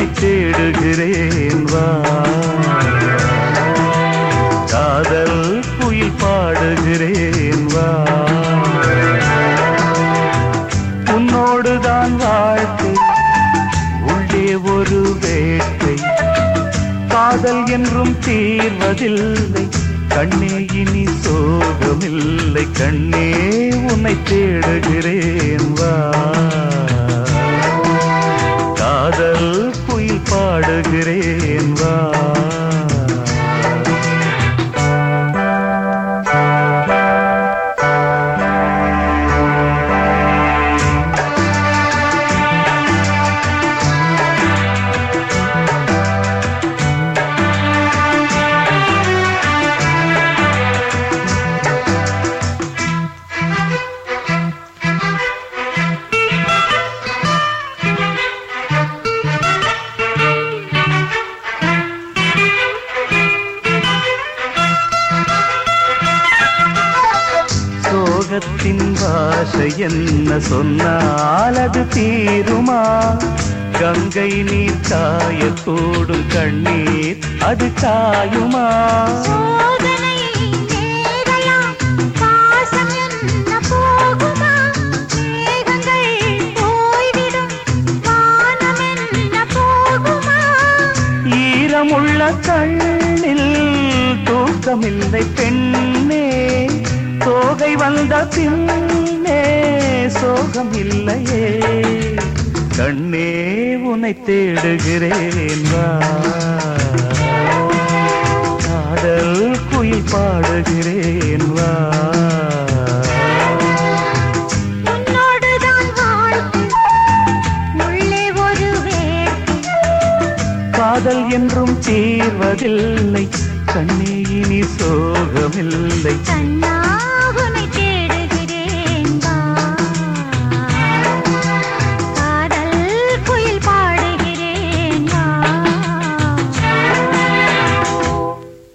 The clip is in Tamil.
தேடுகிறேன் வா காதல் குயில் பாடுகிறேன் வா உன்னோடுதான் வாழ்க்கை உள்ளே ஒரு வேட்டை காதல் என்றும் தீர்வதில்லை கண்ணே இனி சோகமில்லை கண்ணே உன்னை தேடுகிறேன் வா காதல் குயில் பாடுகிறேன் வா சோகத்தின் பாஷை என்ன சொன்னால் அது தீருமா கங்கை நீர் காயக்கூடும் கண்ணீர் அது காயுமா சோதனை நேரலாம் பாசம் என்ன போகுமா மேகங்கள் போய்விடும் வானம் என்ன போகுமா ஈரமுள்ள கண்ணில் தூக்கமில்லை பெண்ணே தோகை வந்த பின்னே சோகம் இல்லையே கண்ணே உன்னை தேடுகிறேன் வா காதல் குயில் பாடுகிறேன் வா உன்னோடுதான் வாழ்க்கை உள்ளே ஒரு வேட்டை காதல் என்றும் தீர்வதில்லை கண்ணே இனி சோகமில்லை கண்ணாகுன